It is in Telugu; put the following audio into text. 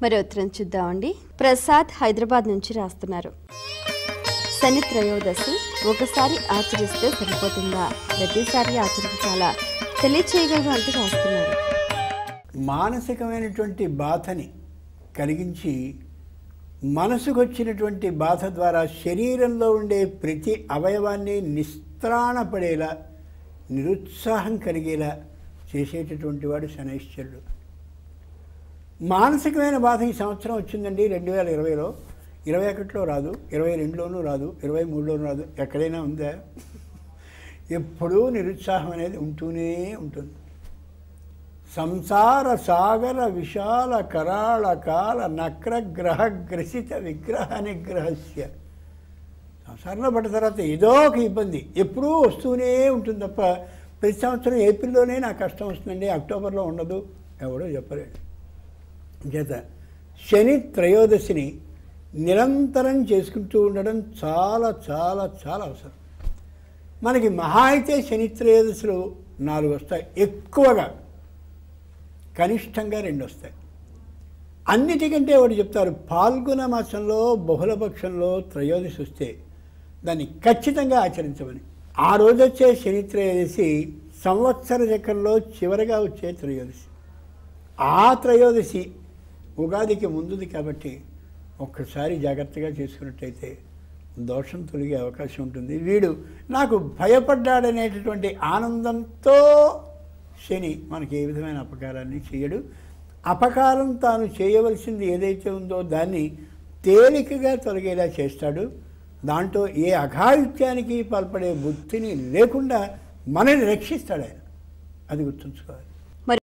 మరి ఉత్తరం చూద్దామండి ప్రసాద్ హైదరాబాద్ నుంచి రాస్తున్నారు శని త్రయోదశి ఒకసారి ఆచరిస్తే సరిపోతుందా ప్రతిసారి ఆచరించాలా తెలియచేయగలరు అంటూ రాస్తున్నారు మానసికమైనటువంటి బాధని కలిగించి మనసుకు వచ్చినటువంటి బాధ ద్వారా శరీరంలో ఉండే ప్రతి అవయవాన్ని నిస్త్రాణపడేలా నిరుత్సాహం కలిగేలా చేసేటటువంటి వాడు శనైశ్వరుడు మానసికమైన బాధ ఈ సంవత్సరం వచ్చిందండి రెండు వేల ఇరవైలో ఇరవై ఒకటిలో రాదు ఇరవై రెండులోనూ రాదు ఇరవై మూడులోనూ రాదు ఎక్కడైనా ఉందా ఎప్పుడూ నిరుత్సాహం అనేది ఉంటూనే ఉంటుంది సంసార సాగర విశాల కరాళ కాల నక్ర గ్రహ గ్రసిత విగ్రహ నిగ్రహస్య సంసారంలో పడ్డ తర్వాత ఏదో ఒక ఇబ్బంది ఎప్పుడూ వస్తూనే ఉంటుంది తప్ప ప్రతి సంవత్సరం ఏప్రిల్లోనే నాకు కష్టం వస్తుందండి అక్టోబర్లో ఉండదు ఎవడో చెప్పలేడు చేత శని త్రయోదశిని నిరంతరం చేసుకుంటూ ఉండడం చాలా చాలా చాలా అవసరం మనకి మహా అయితే శని త్రయోదశులు నాలుగు వస్తాయి ఎక్కువగా కనిష్టంగా రెండు వస్తాయి అన్నిటికంటే ఒకటి చెప్తారు పాల్గొన మాసంలో బహుళపక్షంలో త్రయోదశి వస్తే దాన్ని ఖచ్చితంగా ఆచరించమని ఆ రోజు వచ్చే శని త్రయోదశి సంవత్సర చక్రంలో చివరిగా వచ్చే త్రయోదశి ఆ త్రయోదశి ఉగాదికి ముందుది కాబట్టి ఒక్కసారి జాగ్రత్తగా చేసుకున్నట్టయితే దోషం తొలగే అవకాశం ఉంటుంది వీడు నాకు భయపడ్డాడనేటటువంటి ఆనందంతో శని మనకి ఏ విధమైన అపకారాన్ని చేయడు అపకారం తాను చేయవలసింది ఏదైతే ఉందో దాన్ని తేలికగా తొలగేలా చేస్తాడు దాంట్లో ఏ అఘాయిత్యానికి పాల్పడే బుద్ధిని లేకుండా మనని రక్షిస్తాడు ఆయన అది గుర్తుంచుకోవాలి